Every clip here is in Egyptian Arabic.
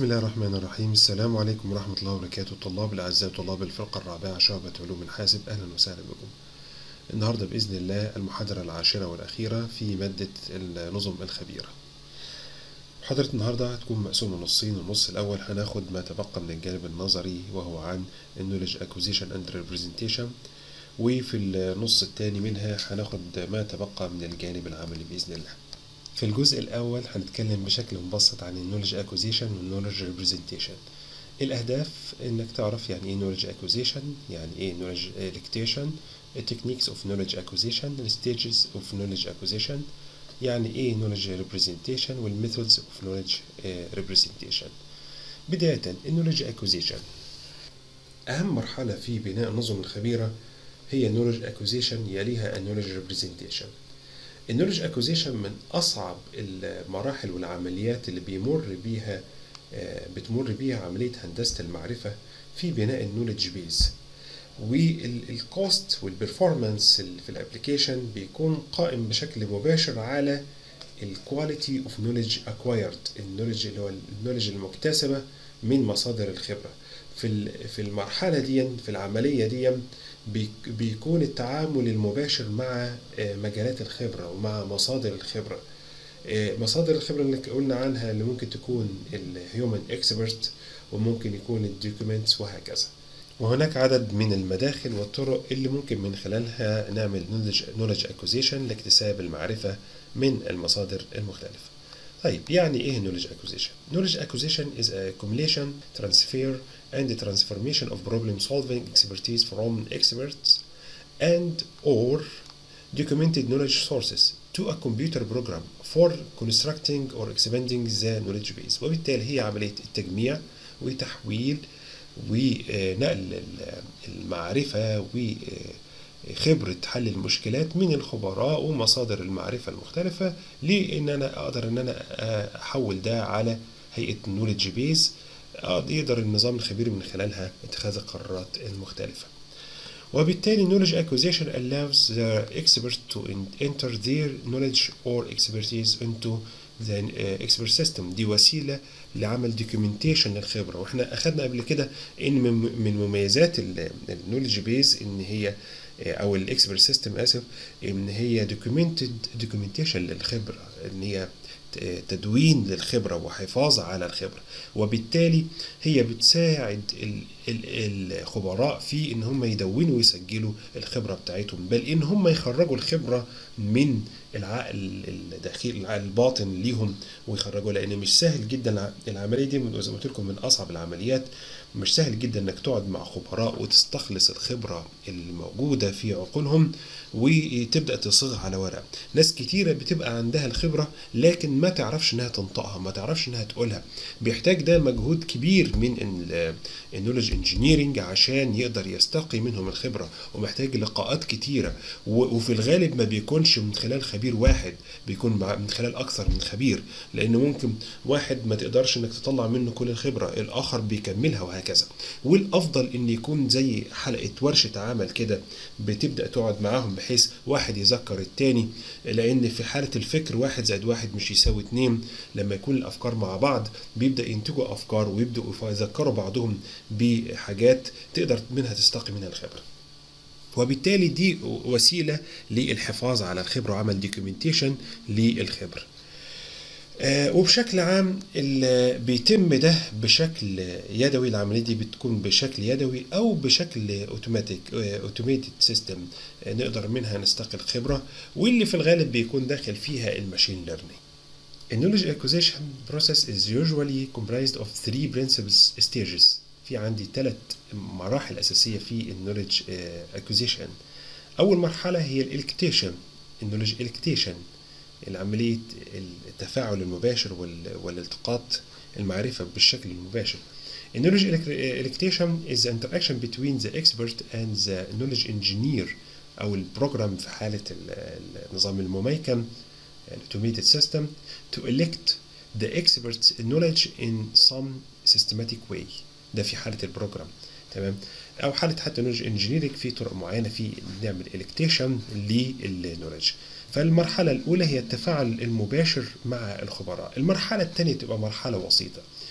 بسم الله الرحمن الرحيم السلام عليكم ورحمة الله وبركاته الطلاب الأعزاء طلاب الفرقة الرابعة شعبة علوم الحاسب أهلا وسهلا بكم النهاردة بإذن الله المحاضرة العاشرة والأخيرة في مادة النظم الخبيرة محاضرة النهاردة هتكون مقسومة نصين النص الأول هناخد ما تبقى من الجانب النظري وهو عن Knowledge Acquisition and Representation وفي النص الثاني منها هناخد ما تبقى من الجانب العملي بإذن الله في الجزء الأول هنتكلم بشكل مبسط عن النولج اكوزيشن والنولج ريبريزنتيشن الأهداف إنك تعرف يعني إيه نولج اكوزيشن يعني إيه نولج الكتيشن techniques of knowledge acquisition stages of knowledge acquisition يعني إيه knowledge representation والmethods of knowledge representation بداية النولج acquisition أهم مرحلة في بناء النظم الخبيرة هي knowledge acquisition يليها knowledge representation النولج اكوزيشن من اصعب المراحل والعمليات اللي بيمر بيها بتمر بيها عمليه هندسه المعرفه في بناء النولج بيز والكوست والبرفورمانس في الابلكيشن بيكون قائم بشكل مباشر على الكواليتي اوف نولج اكوايرد النولج اللي هو النولج المكتسبه من مصادر الخبره في في المرحله دي في العمليه دي بيكون التعامل المباشر مع مجالات الخبرة ومع مصادر الخبرة مصادر الخبرة اللي قلنا عنها اللي ممكن تكون الهيومن اكسبرت وممكن يكون الدوكيومنتس وهكذا وهناك عدد من المداخل والطرق اللي ممكن من خلالها نعمل نولج اكوزيشن لاكتساب المعرفة من المصادر المختلفة طيب يعني ايه knowledge acquisition knowledge acquisition is a accumulation transfer and the transformation of problem solving expertise from experts and or documented knowledge sources to a computer program for constructing or expanding the knowledge base وبالتالي هي عملية التجميع وتحويل ونقل المعرفة و خبرة حل المشكلات من الخبراء ومصادر المعرفة المختلفة لأن أنا أقدر أن أنا أحول ده على هيئة نولج بيز يقدر النظام الخبير من خلالها اتخاذ القرارات المختلفة وبالتالي knowledge acquisition allows the expert to enter their knowledge or expertise into the expert system دي وسيلة لعمل documentation للخبرة واحنا أخدنا قبل كده إن من مميزات النولج بيز إن هي او الاكسبرت سيستم اسف ان هي دوكيومنتد دوكيومنتيشن للخبره ان هي تدوين للخبره وحفاظ على الخبره وبالتالي هي بتساعد الخبراء في ان هم يدونوا ويسجلوا الخبره بتاعتهم بل ان هم يخرجوا الخبره من العقل الداخلي العقل الباطن ليهم ويخرجوا لان مش سهل جدا العمليه دي زي ما قلت لكم من اصعب العمليات مش سهل جدا انك تقعد مع خبراء وتستخلص الخبره الموجوده في عقولهم وتبدا تصيغها على ورق ناس كتيره بتبقى عندها الخبره لكن ما تعرفش انها تنطقها ما تعرفش انها تقولها بيحتاج ده مجهود كبير من النولج انجينيرنج عشان يقدر يستقي منهم الخبره ومحتاج لقاءات كتيره وفي الغالب ما بيكونش من خلال خبير واحد بيكون من خلال اكثر من خبير لان ممكن واحد ما تقدرش انك تطلع منه كل الخبره الاخر بيكملها وهكذا والافضل ان يكون زي حلقه ورشه عمل كده بتبدا تقعد معاهم بحيث واحد يذكر التاني لان في حاله الفكر واحد زائد واحد مش يساوي اتنين لما يكون الافكار مع بعض بيبدا ينتجوا افكار ويبداوا يذكروا بعضهم بحاجات تقدر منها تستقي منها الخبره وبالتالي دي وسيله للحفاظ على الخبره وعمل دوكيومنتيشن للخبره آه وبشكل عام بيتم ده بشكل يدوي العمليه دي بتكون بشكل يدوي او بشكل اوتوماتيك اوتوميتد سيستم آه نقدر منها نستقي الخبره واللي في الغالب بيكون داخل فيها الماشين ليرنينج النولج acquisition process is usually comprised of three principal stages في عندي ثلاث مراحل اساسيه في النولج acquisition اول مرحله هي الالكتيشن النولج الكتيشن العملية التفاعل المباشر والالتقاط المعرفة بالشكل المباشر. Knowledge electation is the interaction between the expert and the knowledge engineer أو البروجرام في حالة النظام المميكن automated system to elect the expert's knowledge in some systematic way ده في حالة البروجرام تمام او حاله حتى نولج انجينيرنج في طرق معينه في نعمل الكتيشن للنولج فالمرحله الاولى هي التفاعل المباشر مع الخبراء المرحله الثانيه تبقى مرحله وسيطه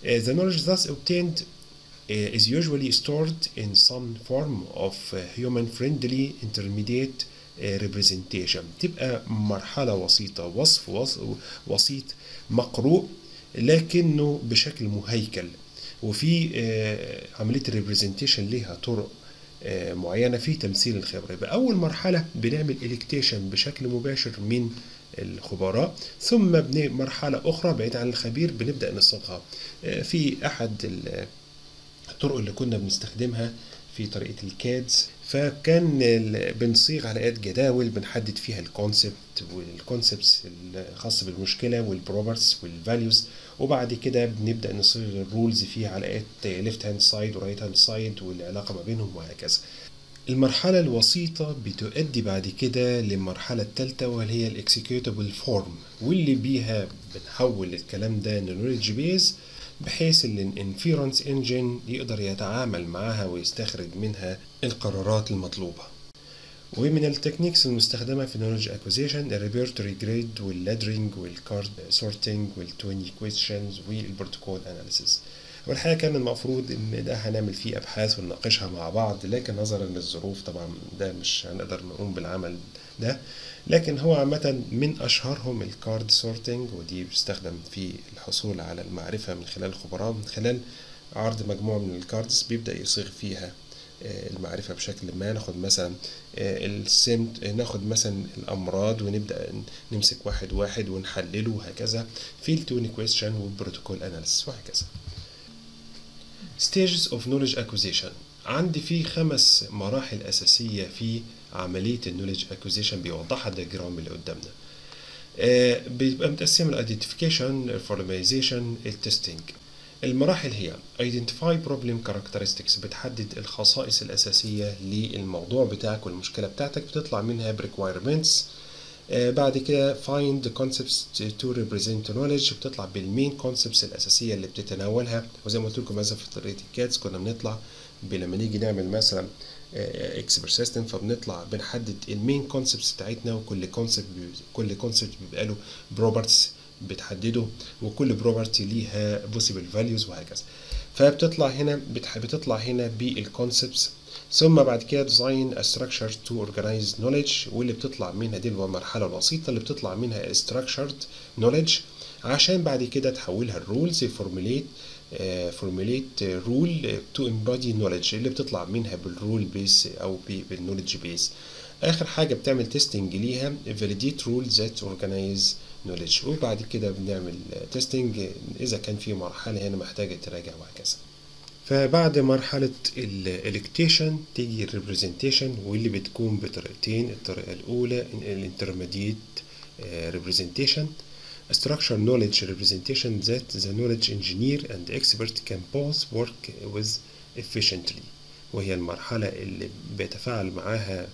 the knowledge thus obtained uh, is usually stored in some form of uh, human friendly intermediate uh, representation تبقى مرحلة وسيطة وصف وص- وسيط مقروء لكنه بشكل مهيكل وفي آه، عملية الريبريزنتيشن ليها طرق آه، معينة في تمثيل الخبرة يبقى أول مرحلة بنعمل إلكتيشن بشكل مباشر من الخبراء ثم بن- مرحلة أخرى بعيد عن الخبير بنبدأ نصيغها آه، في أحد ال- الطرق اللي كنا بنستخدمها في طريقة الكادز فكان ال- بنصيغ على قد جداول بنحدد فيها الكونسبت والكونسبتس الخاصة بالمشكلة والبروبرتس والفاليوز وبعد كده بنبدأ نصيغ الرولز فيها على قد ليفت هاند سايد ورايت هاند سايد والعلاقة ما بينهم وهكذا المرحلة الوسيطة بتؤدي بعد كده للمرحلة الثالثة وهي هي الاكسكيوتابل فورم واللي بيها بنحول الكلام ده لنولج بيز بحيث ان الانفيرنس انجن يقدر يتعامل معاها ويستخرج منها القرارات المطلوبة ومن التكنيكس المستخدمة في knowledge acquisition الريبرتوري جريد واللادرينج والكارد سورتنج والتويني كويشنز والبروتوكول اناليسيس والحقيقة كان المفروض ان ده هنعمل فيه ابحاث ونناقشها مع بعض لكن نظرا للظروف طبعا ده مش هنقدر نقوم بالعمل ده لكن هو عامة من أشهرهم الكارد سورتنج ودي بيستخدم في الحصول على المعرفة من خلال الخبراء من خلال عرض مجموعة من الكاردز بيبدأ يصيغ فيها آه، المعرفة بشكل ما ناخد مثلا آه، السمت آه، ناخد مثلا الأمراض ونبدأ ن- نمسك واحد واحد ونحلله وهكذا في التوني كويستشن والبروتوكول اناليسيس وهكذا stages of knowledge acquisition عندي في خمس مراحل أساسية في عملية النولج acquisition بيوضحها الدياجرام اللي قدامنا آه، بيبقى متقسم الايدنتيفيكيشن الفورماليزيشن التستنج المراحل هي identify problem characteristics بتحدد الخصائص الأساسية للموضوع بتاعك والمشكلة بتاعتك بتطلع منها requirements آه، بعد كده find the concepts to represent knowledge بتطلع بالمين concepts الأساسية اللي بتتناولها وزي ما قلت لكم مثلا في طريقة الكاتس كنا بنطلع ب- لما نيجي نعمل مثلا اكسبر سيستم فبنطلع بنحدد المين كونسبتس بتاعتنا وكل كونسبت كل كونسبت بيبقى له بروبرتس بتحدده وكل بروبرتي ليها بوسيبل فاليوز وهكذا فبتطلع هنا بتح- بتطلع هنا بالكونسبتس ثم بعد كده ديزاين structure to organize knowledge واللي بتطلع منها دي المرحله الوسيطه اللي بتطلع منها structured knowledge عشان بعد كده تحولها الرولز فورمulate فورمulate رول تو embody knowledge اللي بتطلع منها بالرول بيس او بالنولج بيس اخر حاجه بتعمل تيستنج ليها validate rules that organize knowledge وبعد كده بنعمل تيستنج اذا كان في مرحله هنا محتاجه تراجع وهكذا فبعد مرحلة الالكتيشن تيجي الريبريزنتيشن واللي بتكون بطريقتين الطريقة الأولى الانترميديت representation a structure knowledge representation that the knowledge engineer and expert can both work with efficiently وهي المرحلة اللي بيتفاعل معاها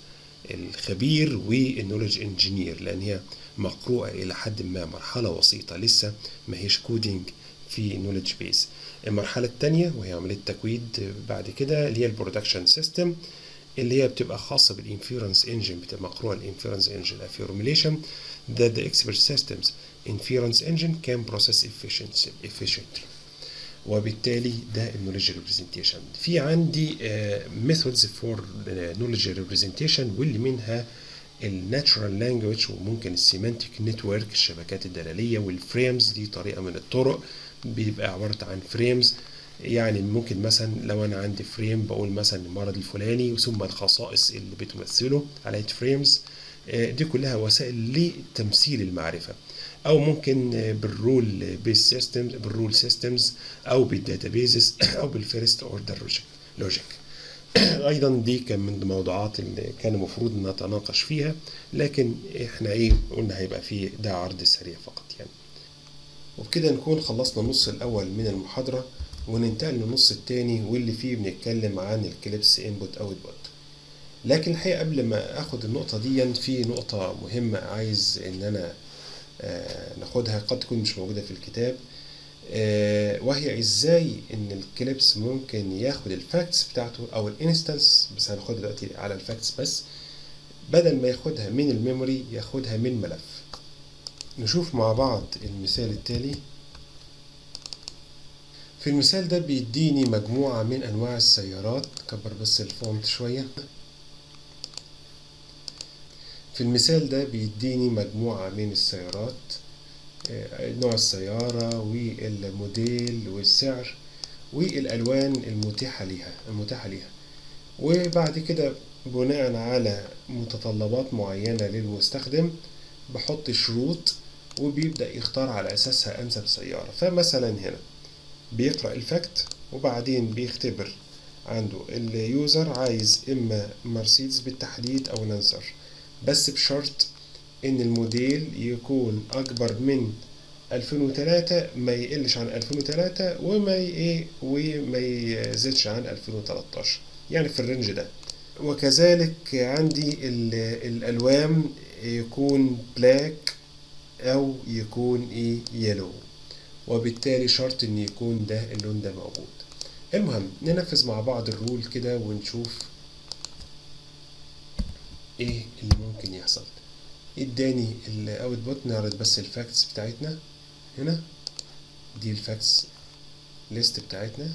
الخبير والنولج انجينير لأن هي مقروءة إلى حد ما مرحلة وسيطة لسه ما هيش كودينج في نولج بيس المرحلة الثانية وهي عملية تكويد بعد كده اللي هي البرودكشن سيستم اللي هي بتبقى خاصة بالانفيرنس انجن بتبقى مقروءة الانفيرنس انجن affirmation that the expert systems inference engine can process efficiency efficiently وبالتالي ده النولج ريبريزنتيشن في عندي ميثودز فور نولج ريبريزنتيشن واللي منها الناتشورال لانجويج وممكن السيمانتيك نتورك الشبكات الدلاليه والفريمز دي طريقه من الطرق بيبقى عباره عن فريمز يعني ممكن مثلا لو انا عندي فريم بقول مثلا المرض الفلاني ثم الخصائص اللي بتمثله على فريمز دي كلها وسائل لتمثيل المعرفه او ممكن بالرول بيس سيستمز بالرول سيستمز او بالداتابيزز او بالفيرست اوردر لوجيك ايضا دي كان من الموضوعات اللي كان المفروض نتناقش فيها لكن احنا ايه قلنا هيبقى فيه ده عرض سريع فقط يعني وبكده نكون خلصنا النص الاول من المحاضره وننتقل للنص الثاني واللي فيه بنتكلم عن الكليبس انبوت اوتبوت لكن الحقيقه قبل ما اخد النقطه دي في نقطه مهمه عايز ان انا آه ناخدها قد تكون مش موجوده في الكتاب آه وهي ازاي ان الكليبس ممكن ياخد الفاكتس بتاعته او الانستنس بس هناخدها دلوقتي على الفاكتس بس بدل ما ياخدها من الميموري ياخدها من ملف نشوف مع بعض المثال التالي في المثال ده بيديني مجموعة من أنواع السيارات كبر بس الفونت شوية في المثال ده بيديني مجموعة من السيارات نوع السيارة والموديل والسعر والألوان المتاحة ليها المتاحة ليها وبعد كده بناء على متطلبات معينة للمستخدم بحط شروط وبيبدأ يختار على أساسها أنسب سيارة فمثلا هنا بيقرأ الفاكت وبعدين بيختبر عنده اليوزر عايز إما مرسيدس بالتحديد أو لانسر بس بشرط إن الموديل يكون أكبر من 2003 ما يقلش عن 2003 وما ايه وما يزيدش عن 2013 يعني في الرينج ده وكذلك عندي الالوان يكون بلاك او يكون ايه يلو وبالتالي شرط ان يكون ده اللون ده موجود المهم ننفذ مع بعض الرول كده ونشوف ايه اللي ممكن يحصل اداني الاوتبوت نعرض بس الفاكتس بتاعتنا هنا دي الفاكتس ليست بتاعتنا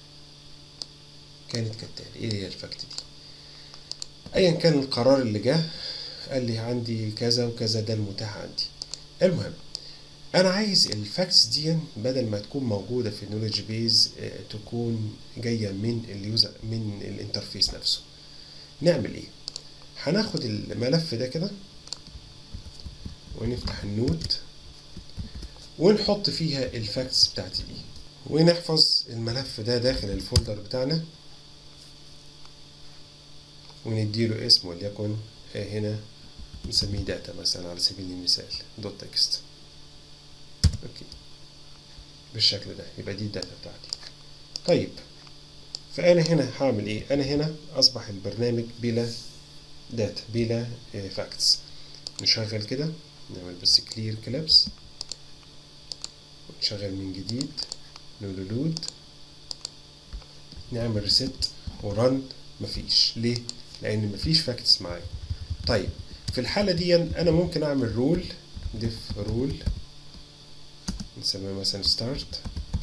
كانت كالتالي ايه هي الفاكت دي ايا كان القرار اللي جه قال لي عندي كذا وكذا ده المتاح عندي المهم انا عايز الفاكتس دي بدل ما تكون موجوده في النولج بيز تكون جايه من اليوزر من الانترفيس نفسه نعمل ايه هناخد الملف ده كده ونفتح النوت ونحط فيها الفاكتس بتاعتي دي ونحفظ الملف ده داخل الفولدر بتاعنا ونديله اسم وليكن هنا نسميه داتا مثلا على سبيل المثال دوت تكست اوكي بالشكل ده يبقى دي الداتا بتاعتي طيب فانا هنا هعمل ايه انا هنا اصبح البرنامج بلا داتا بلا فاكتس نشغل كده نعمل بس كلير كلابس نشغل من جديد نقول لود نعمل ريست ورن مفيش ليه لان مفيش فاكتس معايا طيب في الحالة دي أنا ممكن أعمل رول ديف رول نسميها مثلا ستارت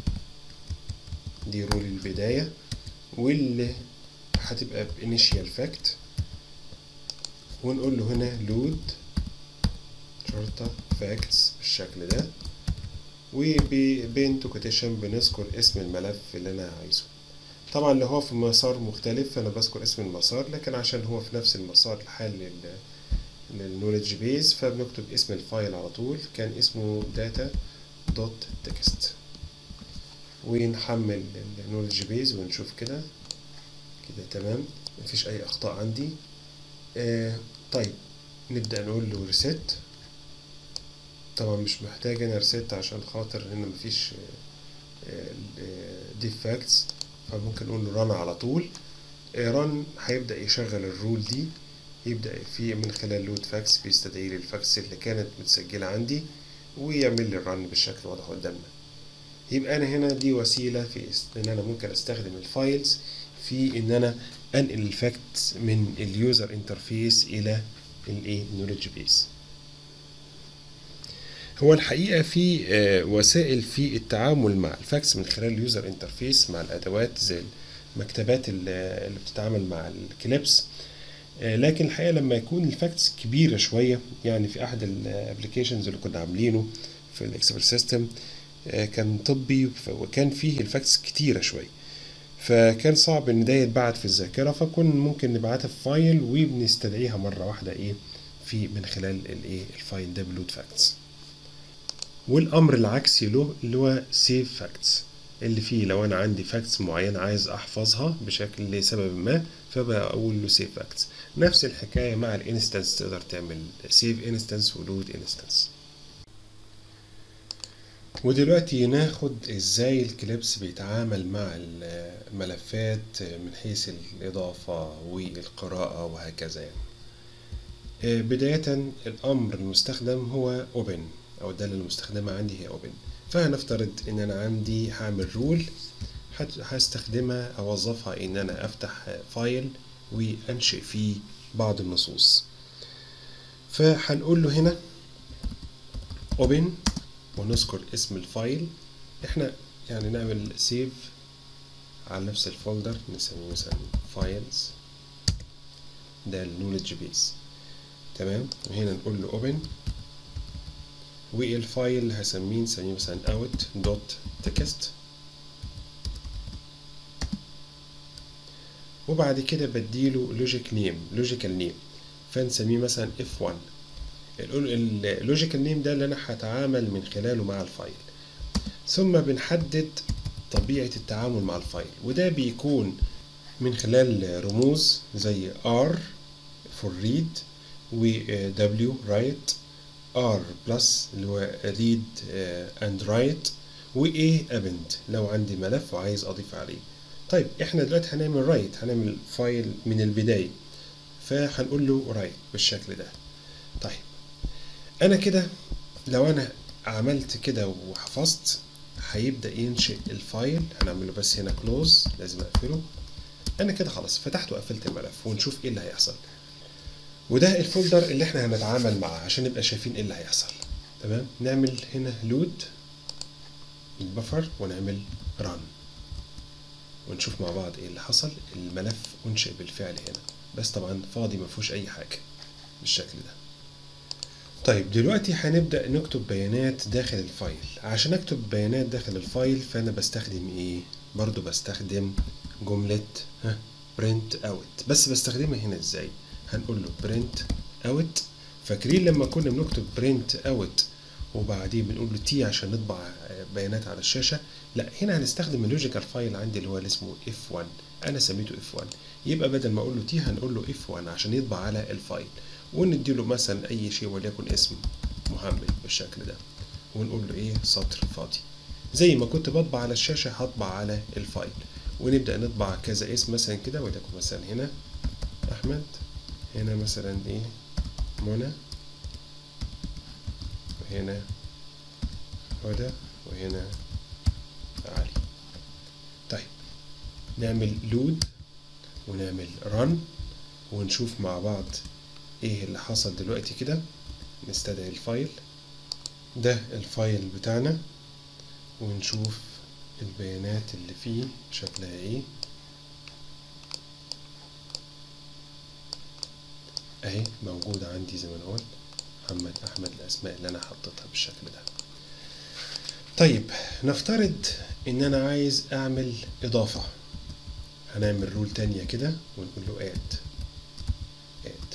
دي رول البداية واللي هتبقى بانيشيال فاكت ونقول له هنا لود شرطة فاكتس بالشكل ده وبين تو كوتيشن بنذكر اسم الملف اللي أنا عايزه طبعا لو هو في مسار مختلف فأنا بذكر اسم المسار لكن عشان هو في نفس المسار الحالي للنولج بيز فبنكتب اسم الفايل على طول كان اسمه داتا دوت تكست ونحمل النولج بيز ونشوف كده كده تمام مفيش اي اخطاء عندي آه طيب نبدأ نقول له ريست طبعا مش محتاج انا ريست عشان خاطر هنا مفيش ديفاكتس فممكن نقول له رن على طول رن هيبدأ يشغل الرول دي يبدأ في من خلال لود فاكس بيستدعي لي الفاكس اللي كانت متسجلة عندي ويعمل لي الرن بالشكل واضح قدامنا يبقى انا هنا دي وسيلة في ان انا ممكن استخدم الفايلز في ان انا انقل الفاكت من اليوزر انترفيس الى الايه نولج بيس هو الحقيقة في وسائل في التعامل مع الفاكس من خلال اليوزر انترفيس مع الادوات زي المكتبات اللي بتتعامل مع الكليبس لكن الحقيقه لما يكون الفاكتس كبيره شويه يعني في احد الابلكيشنز اللي كنا عاملينه في الاكسبل سيستم كان طبي وكان فيه الفاكتس كتيره شويه فكان صعب ان ده يتبعت في الذاكره فكنا ممكن نبعتها في فايل وبنستدعيها مره واحده ايه في من خلال الايه الفايل ده بلود فاكتس والامر العكسي له اللي هو سيف فاكتس اللي فيه لو انا عندي فاكتس معينه عايز احفظها بشكل لسبب ما فبقول له سيف فاكتس نفس الحكايه مع الانستنس تقدر تعمل سيف انستنس ولود انستنس ودلوقتي ناخد ازاي الكليبس بيتعامل مع الملفات من حيث الاضافه والقراءه وهكذا يعني بدايه الامر المستخدم هو open او الداله المستخدمه عندي هي open فهنفترض ان انا عندي هعمل رول هستخدمها اوظفها ان انا افتح فايل وانشئ فيه بعض النصوص فهنقول له هنا open ونذكر اسم الفايل احنا يعني نعمل سيف على نفس الفولدر نسميه مثلا فايلز ده النولج بيس تمام وهنا نقول له اوبن والفايل هسميه نسميه مثلا out dot text وبعد كده بديله لوجيك نيم لوجيكال نيم فنسميه مثلا f1 اللوجيكال نيم ده اللي انا هتعامل من خلاله مع الفايل ثم بنحدد طبيعة التعامل مع الفايل وده بيكون من خلال رموز زي R for read و W write R plus اللي هو read and write و A append لو عندي ملف وعايز أضيف عليه طيب احنا دلوقتي هنعمل write هنعمل فايل من البداية فهنقول له write بالشكل ده طيب أنا كده لو أنا عملت كده وحفظت هيبدأ ينشئ الفايل هنعمله بس هنا كلوز لازم أقفله أنا كده خلاص فتحت وقفلت الملف ونشوف إيه اللي هيحصل وده الفولدر اللي احنا هنتعامل معاه عشان نبقى شايفين ايه اللي هيحصل تمام نعمل هنا لود البفر ونعمل ران ونشوف مع بعض ايه اللي حصل الملف انشئ بالفعل هنا بس طبعا فاضي ما فيهوش اي حاجه بالشكل ده طيب دلوقتي هنبدا نكتب بيانات داخل الفايل عشان اكتب بيانات داخل الفايل فانا بستخدم ايه برضو بستخدم جمله ها print out بس بستخدمها هنا ازاي هنقول له print out فاكرين لما كنا بنكتب print out وبعدين بنقول له تي عشان نطبع بيانات على الشاشه لا هنا هنستخدم اللوجيكال فايل عندي اللي هو اللي اسمه f1 انا سميته f1 يبقى بدل ما اقول له تي هنقول له f1 عشان يطبع على الفايل ونديله مثلا اي شيء وليكن اسم مهمل بالشكل ده ونقول له ايه سطر فاضي زي ما كنت بطبع على الشاشه هطبع على الفايل ونبدا نطبع كذا اسم مثلا كده وليكن مثلا هنا احمد هنا مثلا ايه منى وهنا هدى وهنا علي طيب نعمل لود ونعمل رن ونشوف مع بعض ايه اللي حصل دلوقتي كده نستدعي الفايل ده الفايل بتاعنا ونشوف البيانات اللي فيه شكلها ايه اهي موجودة عندي زي ما انا قلت محمد احمد الاسماء اللي انا حطيتها بالشكل ده طيب نفترض ان انا عايز اعمل اضافة هنعمل رول تانية كده ونقول له add add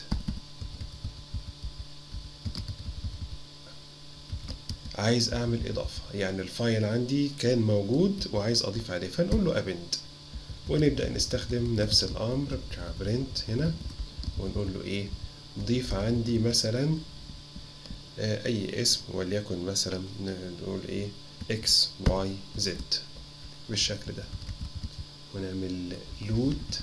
عايز اعمل اضافة يعني الفايل عندي كان موجود وعايز اضيف عليه فنقول له append ونبدأ نستخدم نفس الامر بتاع print هنا ونقول له ايه ضيف عندي مثلا اي اسم وليكن مثلا نقول ايه اكس واي زد بالشكل ده ونعمل لود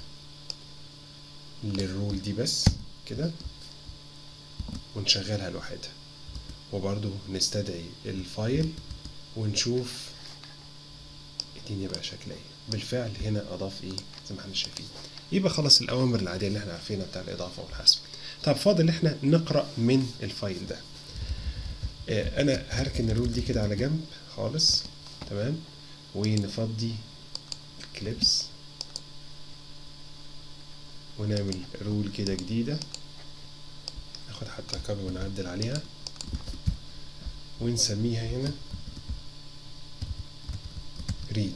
للرول دي بس كده ونشغلها لوحدها وبرضو نستدعي الفايل ونشوف الدنيا بقى شكلها ايه بالفعل هنا اضاف ايه زي ما احنا شايفين يبقى خلاص الاوامر العاديه اللي احنا عارفينها بتاع الاضافه والحذف طب فاضل احنا نقرا من الفايل ده اه انا هركن الرول دي كده على جنب خالص تمام ونفضي الكليبس ونعمل رول كده جديدة ناخد حتى كوبي ونعدل عليها ونسميها هنا ريد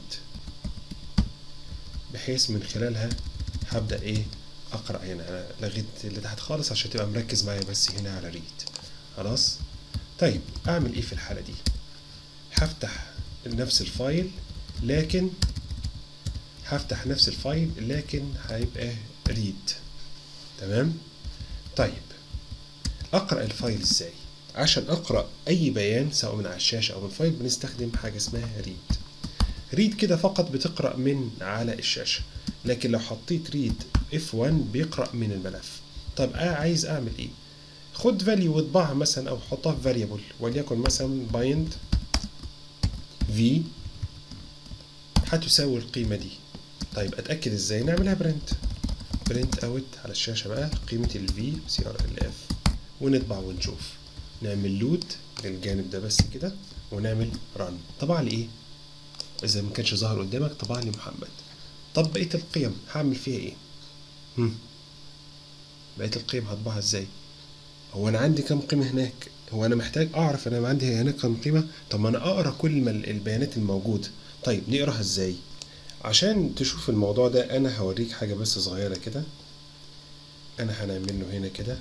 بحيث من خلالها هبدأ ايه اقرأ هنا انا لغيت اللي تحت خالص عشان تبقى مركز معايا بس هنا على ريد خلاص طيب اعمل ايه في الحالة دي هفتح نفس الفايل لكن هفتح نفس الفايل لكن هيبقى ريد تمام طيب اقرا الفايل ازاي عشان اقرا اي بيان سواء من على الشاشه او من الفايل بنستخدم حاجه اسمها ريد ريد كده فقط بتقرا من على الشاشه لكن لو حطيت ريد F1 بيقرا من الملف طب آه عايز اعمل ايه خد فاليو واطبعها مثلا او حطها في فاريبل وليكن مثلا بايند في هتساوي القيمه دي طيب اتاكد ازاي نعملها برنت برنت اوت على الشاشه بقى قيمه الفي سي ار ال اف ونطبع ونشوف نعمل لود للجانب ده بس كده ونعمل ران طبع لي ايه اذا ما كانش ظاهر قدامك طبع لي محمد طب بقيه القيم هعمل فيها ايه هم. بقيه القيم هطبعها ازاي هو انا عندي كام قيمه هناك هو انا محتاج اعرف انا عندي هناك كام قيمه طب ما انا اقرا كل ما البيانات الموجوده طيب نقراها ازاي عشان تشوف الموضوع ده انا هوريك حاجه بس صغيره كده انا هنعمل له هنا كده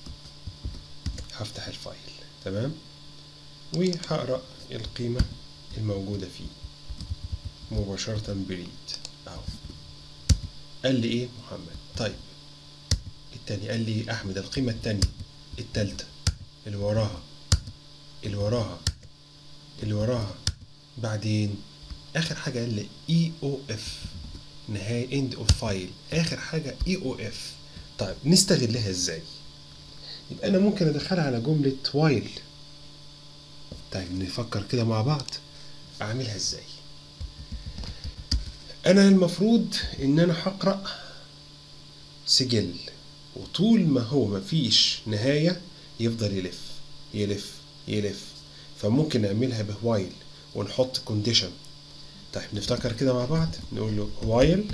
هفتح الفايل تمام وهقرا القيمه الموجوده فيه مباشره بريد اهو قال لي ايه محمد طيب التاني قال لي احمد القيمه التانيه التالتة اللي وراها اللي وراها اللي وراها بعدين اخر حاجه قال لي اي او اف نهايه اند اوف فايل اخر حاجه اي او اف طيب نستغلها ازاي يبقى انا ممكن ادخلها على جمله وايل طيب نفكر كده مع بعض اعملها ازاي انا المفروض ان انا هقرا سجل وطول ما هو مفيش نهايه يفضل يلف يلف يلف فممكن نعملها بوايل ونحط كونديشن طيب نفتكر كده مع بعض نقول له وايل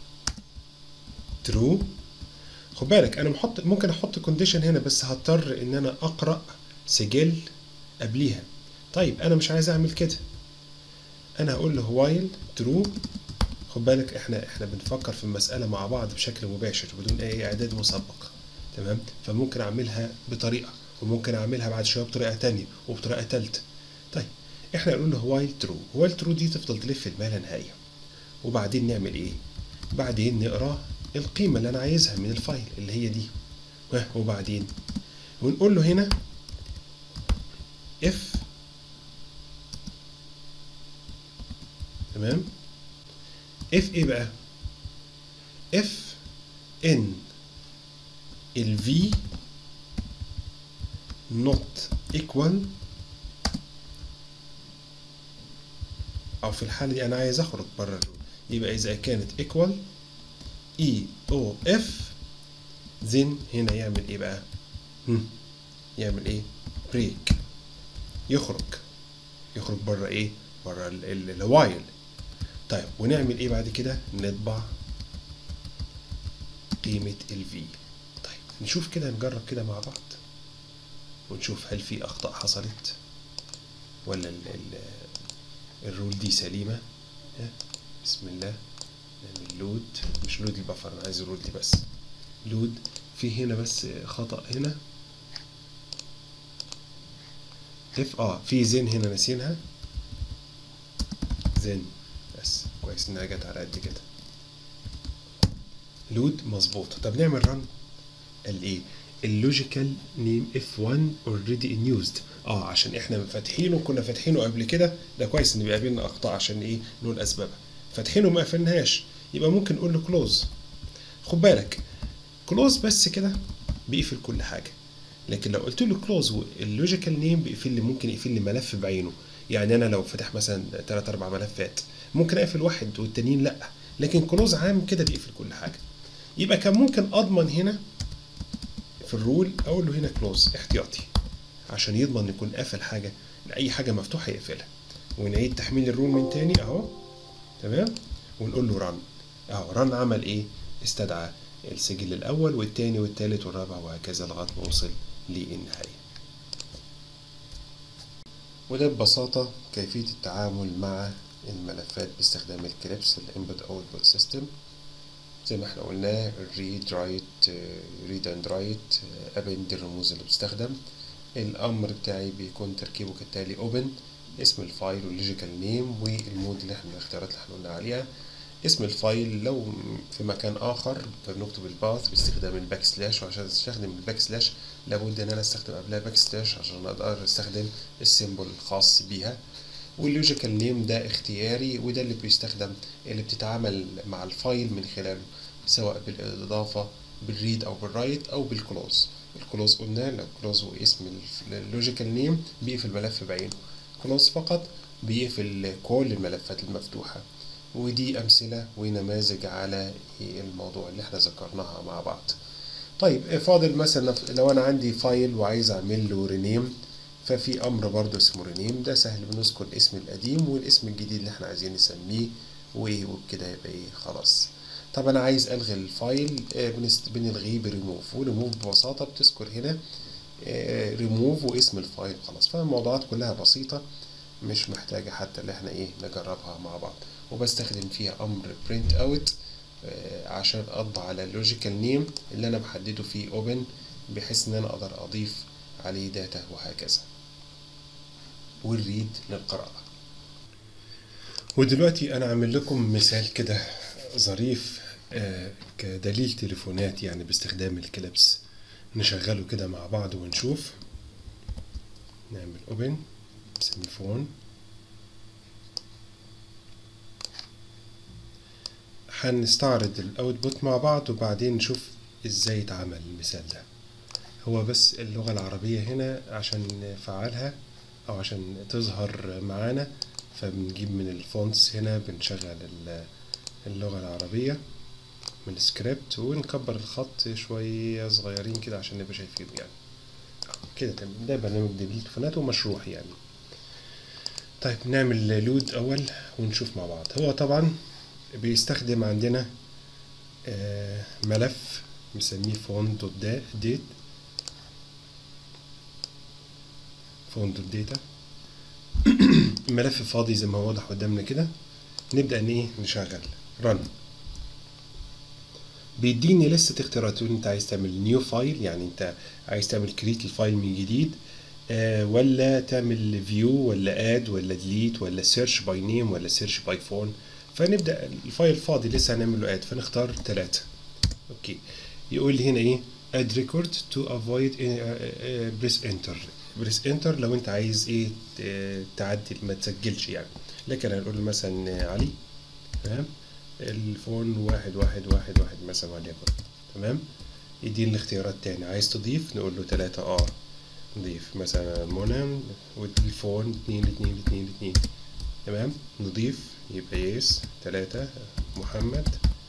ترو خد بالك انا محط ممكن احط كونديشن هنا بس هضطر ان انا اقرا سجل قبليها طيب انا مش عايز اعمل كده انا هقول له وايل ترو خد بالك احنا احنا بنفكر في المساله مع بعض بشكل مباشر بدون اي اعداد مسبق تمام فممكن اعملها بطريقه وممكن اعملها بعد شويه بطريقه تانية وبطريقه تالتة طيب احنا نقول له وايل ترو وايل ترو دي تفضل تلف ما لا نهايه وبعدين نعمل ايه بعدين نقرا القيمه اللي انا عايزها من الفايل اللي هي دي وبعدين ونقول له هنا اف تمام اف ايه بقى اف ان ال v not equal او في الحالة دي انا عايز اخرج بره يبقى اذا كانت equal e o f then هنا يعمل ايه بقى هم. يعمل ايه break يخرج يخرج بره ايه بره الوايل طيب ونعمل ايه بعد كده نطبع قيمة ال v طيب نشوف كده نجرب كده مع بعض ونشوف هل في اخطاء حصلت ولا ال ال الرول دي سليمة بسم الله نعمل لود مش لود البفر انا عايز الرول دي بس لود في هنا بس خطأ هنا اف اه في زين هنا ناسينها زين بس كويس انها جت على قد كده لود مظبوط طب نعمل رن قال ايه اللوجيكال نيم اف 1 اوريدي ان يوزد اه عشان احنا فاتحينه كنا فاتحينه قبل كده ده كويس ان بيقابلنا اخطاء عشان ايه نقول اسبابها فاتحينه ما قفلناهاش يبقى ممكن نقول له كلوز خد بالك كلوز بس كده بيقفل كل حاجه لكن لو قلت له كلوز اللوجيكال نيم بيقفل لي ممكن يقفل لي ملف بعينه يعني انا لو فتح مثلا 3 4 ملفات ممكن اقفل واحد والتانيين لا لكن كلوز عام كده بيقفل كل حاجه يبقى كان ممكن اضمن هنا في الرول اقول له هنا كلوز احتياطي عشان يضمن يكون قافل حاجه اي حاجه مفتوحه يقفلها ونعيد تحميل الرول من تاني اهو تمام ونقول له رن اهو رن عمل ايه استدعى السجل الاول والتاني والتالت والرابع وهكذا لغايه ما وصل للنهايه وده ببساطه كيفيه التعامل مع الملفات باستخدام الكليبس الانبوت اوتبوت سيستم زي ما احنا قلنا الريد رايت ريد اند رايت ابند الرموز اللي بتستخدم الامر بتاعي بيكون تركيبه كالتالي اوبن اسم الفايل واللوجيكال نيم والمود اللي احنا الاختيارات اللي احنا قلنا عليها اسم الفايل لو في مكان اخر فبنكتب الباث باستخدام الباك سلاش وعشان استخدم الباك سلاش لابد ان انا استخدم قبلها باك سلاش عشان اقدر استخدم السيمبل الخاص بيها واللوجيكال نيم ده اختياري وده اللي بيستخدم اللي بتتعامل مع الفايل من خلاله سواء بالاضافه بالريد او بالرايت او بالكلوز الكلوز قلنا لو كلوز واسم اللوجيكال نيم بيقفل الملف بعينه كلوز فقط بيقفل كل الملفات المفتوحه ودي امثله ونماذج على الموضوع اللي احنا ذكرناها مع بعض طيب فاضل مثلا لو انا عندي فايل وعايز اعمل له رينيم ففي امر برضه اسمه رينيم ده سهل بنذكر الاسم القديم والاسم الجديد اللي احنا عايزين نسميه وايه وبكده يبقى ايه خلاص طب انا عايز الغي الفايل آه، بنست- بنلغيه بريموف وريموف ببساطه بتذكر هنا ريموف واسم الفايل خلاص فالموضوعات كلها بسيطه مش محتاجه حتى اللي احنا ايه نجربها مع بعض وبستخدم فيها امر print اوت عشان اطبع على اللوجيكال نيم اللي انا بحدده في اوبن بحيث ان انا اقدر اضيف عليه داتا وهكذا والريد للقراءة ودلوقتي انا عامل لكم مثال كده ظريف آه، كدليل تليفونات يعني باستخدام الكليبس نشغله كده مع بعض ونشوف نعمل اوبن نسميه فون هنستعرض الاوتبوت مع بعض وبعدين نشوف ازاي يتعمل المثال ده هو بس اللغة العربية هنا عشان نفعلها او عشان تظهر معانا فبنجيب من الفونتس هنا بنشغل ال- اللغة العربية من السكريبت ونكبر الخط شوية صغيرين كده عشان نبقى شايفينه يعني كده تمام ده برنامج دليل تليفونات ومشروح يعني طيب نعمل لود اول ونشوف مع بعض هو طبعا بيستخدم عندنا آه، ملف مسميه فون دوت دا- ديت فون دوت داتا ملف فاضي زي ما هو واضح قدامنا كده نبدأ ان ايه نشغل رن بيديني لستة اختيارات يقول انت عايز تعمل نيو فايل يعني انت عايز تعمل كريت الفايل من جديد آه ولا تعمل فيو ولا اد ولا ديليت ولا سيرش باي نيم ولا سيرش باي فون فنبدا الفايل فاضي لسه هنعمل له اد فنختار ثلاثة اوكي يقول لي هنا ايه اد ريكورد تو افويد بريس انتر بريس انتر لو انت عايز ايه ت- تعدل ما تسجلش يعني لكن هنقول له مثلا علي تمام الفون واحد واحد واحد واحد مثلا وليكن تمام يديني الاختيارات تاني عايز تضيف نقول له تلاتة اه نضيف مثلا منى والفون اتنين اتنين اتنين اتنين تمام نضيف يبقى يس تلاتة محمد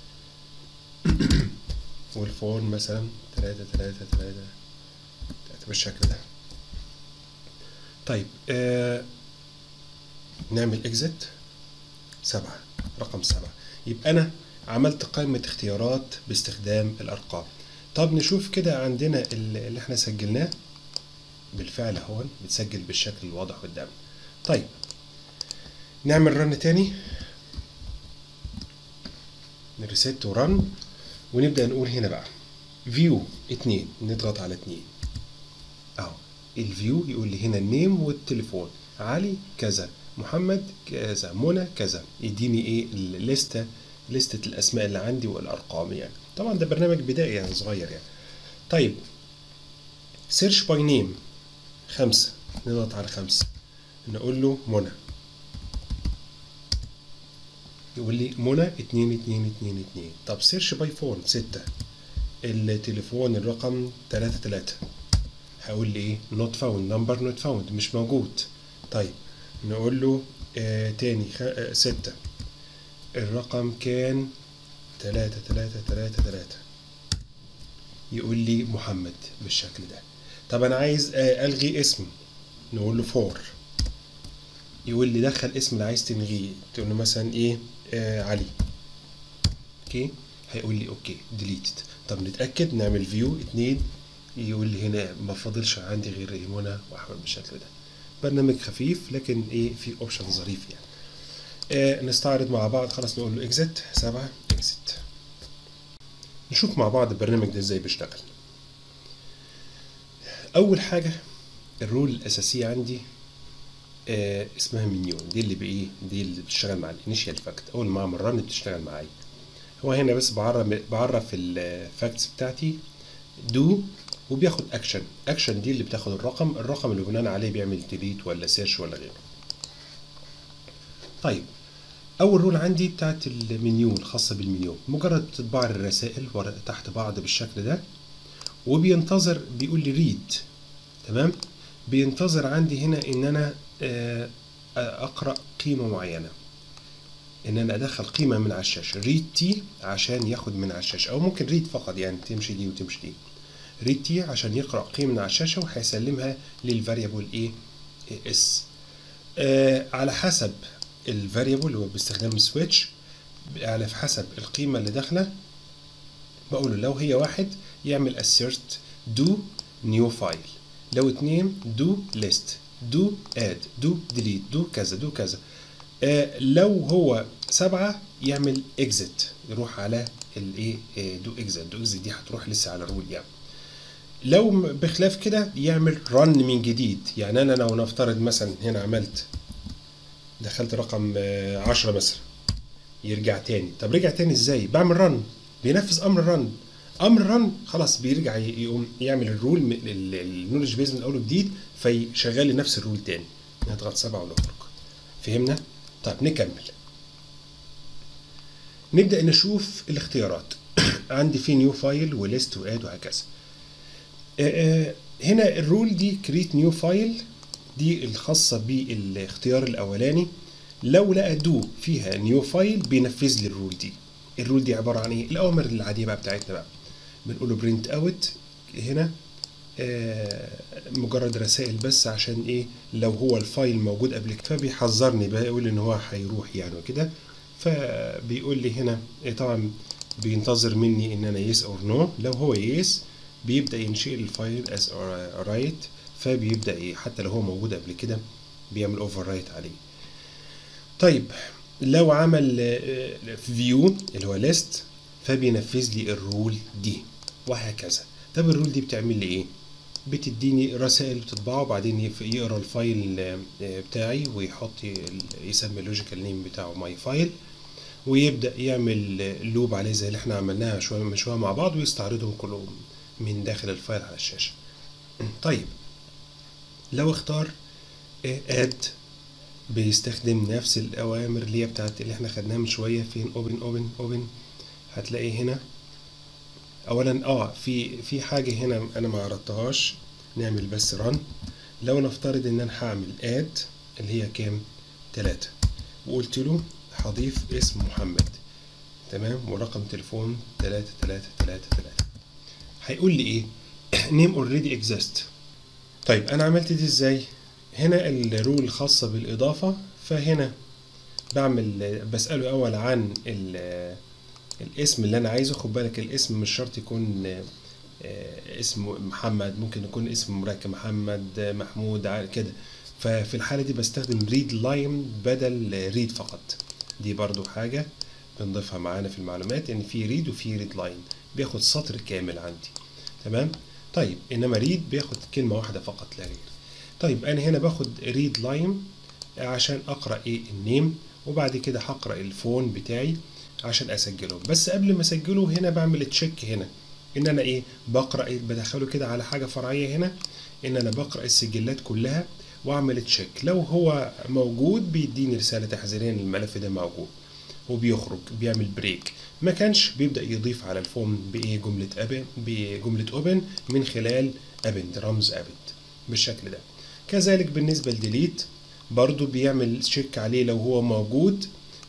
والفون مثلا تلاتة تلاتة تلاتة تلاتة بالشكل ده طيب آه نعمل اكزit سبعة رقم سبعة يبقى أنا عملت قائمة اختيارات باستخدام الأرقام طب نشوف كده عندنا ال- اللي احنا سجلناه بالفعل هون بتسجل بالشكل الواضح قدامنا طيب نعمل رن تاني نريست ورن ونبدأ نقول هنا بقى فيو اتنين نضغط على اتنين اهو الفيو يقول لي هنا النيم والتليفون علي كذا محمد كذا منى كذا يديني ايه الليسته لستة الاسماء اللي عندي والارقام يعني طبعا ده برنامج بدائي يعني صغير يعني طيب سيرش باي نيم خمسة نضغط على خمسة نقول له منى يقول لي منى اتنين اتنين اتنين اتنين طب سيرش باي فون ستة التليفون الرقم تلاتة تلاتة هقول لي ايه نوت فاوند نمبر نوت فاوند مش موجود طيب نقول له آه تاني خ... آه ستة الرقم كان تلاتة تلاتة تلاتة تلاتة يقول لي محمد بالشكل ده طب انا عايز آه الغي اسم نقول له فور يقول لي دخل اسم اللي عايز تلغيه تقول له مثلا ايه آه علي اوكي هيقول لي اوكي ديليتد طب نتاكد نعمل فيو اتنين يقول لي هنا ما فاضلش عندي غير إيه منى واحمد بالشكل ده برنامج خفيف لكن ايه في اوبشن ظريف يعني آه نستعرض مع بعض خلاص نقول له اكزت سبعة اكزت نشوف مع بعض البرنامج ده ازاي بيشتغل اول حاجه الرول الاساسيه عندي آه اسمها منيو دي اللي بايه دي اللي بتشتغل مع الانيشال فاكت اول ما اعمل رن بتشتغل معايا هو هنا بس بعرف بعرف الفاكتس بتاعتي دو وبياخد اكشن اكشن دي اللي بتاخد الرقم الرقم اللي بناء عليه بيعمل ديليت ولا سيرش ولا غيره طيب اول رول عندي بتاعت المنيو الخاصه بالمنيو مجرد تطبع الرسائل ورا تحت بعض بالشكل ده وبينتظر بيقول لي ريد تمام بينتظر عندي هنا ان انا اقرا قيمه معينه ان انا ادخل قيمه من على الشاشه ريد تي عشان ياخد من على الشاشه او ممكن ريد فقط يعني تمشي دي وتمشي دي ريد تي عشان يقرا قيمه من على الشاشه وهيسلمها للفاريبل ايه اس آه على حسب الفاريبل اللي هو باستخدام السويتش على حسب القيمه اللي داخله بقول له لو هي واحد يعمل assert do new file لو اتنين do list do add do delete do كذا do كذا آه لو هو سبعة يعمل exit يروح على الايه دو exit دو exit دي هتروح لسه على الرول يعني لو بخلاف كده يعمل run من جديد يعني انا لو نفترض مثلا هنا عملت دخلت رقم آه عشرة مثلا يرجع تاني طب رجع تاني ازاي بعمل رن بينفذ امر رن امر رن خلاص بيرجع يقوم يعمل الرول النولج بيز من اول وجديد فيشغل لي نفس الرول تاني نضغط سبعة ونخرج فهمنا طيب نكمل نبدا نشوف الاختيارات عندي في نيو فايل وليست واد وهكذا هنا الرول دي كريت نيو فايل دي الخاصه بالاختيار الاولاني لو لقى دو فيها نيو فايل بينفذ لي الرول دي الرول دي عباره عن ايه الاوامر العاديه بقى بتاعتنا بقى بنقول له برنت اوت هنا آه مجرد رسائل بس عشان ايه لو هو الفايل موجود قبل كده فبيحذرني بقى يقول ان هو هيروح يعني وكده فبيقول لي هنا إيه طبعا بينتظر مني ان انا يس اور نو لو هو يس بيبدا ينشئ الفايل از رايت فبيبدا إيه حتى لو هو موجود قبل كده بيعمل اوفر رايت عليه طيب لو عمل فيو اللي هو ليست فبينفذ لي الرول دي وهكذا طب الرول دي بتعمل لي ايه بتديني رسائل بتطبعه وبعدين يقرا الفايل بتاعي ويحط يسمي اللوجيكال نيم بتاعه ماي فايل ويبدا يعمل لوب عليه زي اللي احنا عملناها شويه من شويه مع بعض ويستعرضهم كلهم من داخل الفايل على الشاشه طيب لو اختار اد بيستخدم نفس الاوامر اللي هي بتاعت اللي احنا خدناها من شويه فين اوبن اوبن اوبن هتلاقي هنا اولا اه في في حاجه هنا انا ما عرضتهاش نعمل بس رن لو نفترض ان انا هعمل اد اللي هي كام تلاتة وقلت له هضيف اسم محمد تمام ورقم تليفون تلاتة تلاتة تلاتة تلاتة هيقول لي ايه نيم اوريدي اكزيست طيب انا عملت دي ازاي هنا الرول الخاصة بالإضافة فهنا بعمل بسأله أول عن الاسم اللي أنا عايزه خد بالك الاسم مش شرط يكون اسم محمد ممكن يكون اسم مركب محمد محمود كده ففي الحالة دي بستخدم ريد لاين بدل ريد فقط دي برضو حاجة بنضيفها معانا في المعلومات ان في ريد وفي ريد لاين بياخد سطر كامل عندي تمام طيب انما ريد بياخد كلمة واحدة فقط لا غير طيب انا هنا باخد ريد لاين عشان اقرا ايه النيم وبعد كده هقرا الفون بتاعي عشان اسجله بس قبل ما اسجله هنا بعمل تشيك هنا ان انا ايه بقرا إيه بدخله كده على حاجه فرعيه هنا ان انا بقرا السجلات كلها واعمل تشيك لو هو موجود بيديني رساله تحذيريه ان الملف ده موجود وبيخرج بيعمل بريك ما كانش بيبدا يضيف على الفون بايه جمله ابن بجمله اوبن من خلال ابند رمز ابند بالشكل ده كذلك بالنسبة لديليت برضو بيعمل تشيك عليه لو هو موجود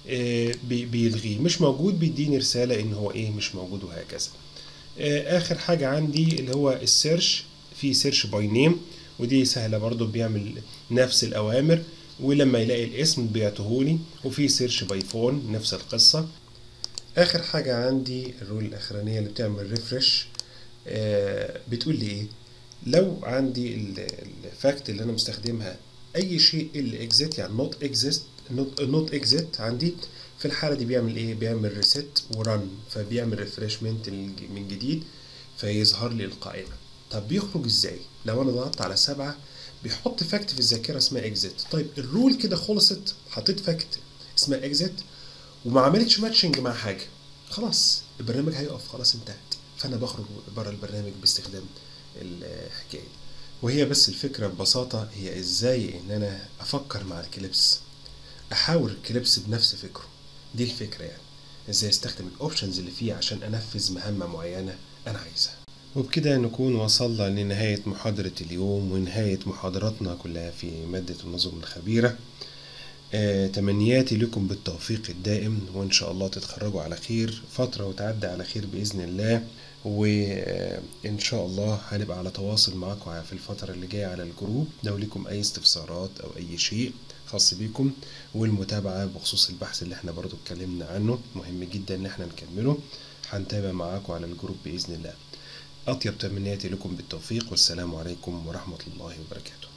بيلغيه مش موجود بيديني رسالة ان هو ايه مش موجود وهكذا اخر حاجة عندي اللي هو السيرش في سيرش باي نيم ودي سهلة برضو بيعمل نفس الاوامر ولما يلاقي الاسم بيعطيهولي وفي سيرش باي فون نفس القصة اخر حاجة عندي الرول الاخرانية اللي بتعمل ريفرش بتقول لي ايه لو عندي الفاكت اللي انا مستخدمها اي شيء اللي اكزيت يعني نوت اكزيست نوت اكزيت عندي في الحاله دي بيعمل ايه بيعمل ريست ورن فبيعمل ريفرشمنت من جديد فيظهر لي القائمه طب بيخرج ازاي لو انا ضغطت على سبعة بيحط فاكت في الذاكره اسمها اكزيت طيب الرول كده خلصت حطيت فاكت اسمها اكزيت وما عملتش ماتشنج مع حاجه خلاص البرنامج هيقف خلاص انتهت فانا بخرج بره البرنامج باستخدام الحكايه وهي بس الفكره ببساطه هي ازاي ان انا افكر مع الكليبس احاور الكليبس بنفس فكره دي الفكره يعني ازاي استخدم الاوبشنز اللي فيه عشان انفذ مهمه معينه انا عايزها وبكده نكون وصلنا لنهاية محاضرة اليوم ونهاية محاضراتنا كلها في مادة النظم الخبيرة آه، تمنياتي لكم بالتوفيق الدائم وإن شاء الله تتخرجوا على خير فترة وتعدي على خير بإذن الله وإن شاء الله هنبقى على تواصل معاكم في الفترة اللي جاية على الجروب لو لكم أي استفسارات أو أي شيء خاص بيكم والمتابعة بخصوص البحث اللي احنا برضو اتكلمنا عنه مهم جدا ان احنا نكمله هنتابع معاكم على الجروب بإذن الله أطيب تمنياتي لكم بالتوفيق والسلام عليكم ورحمة الله وبركاته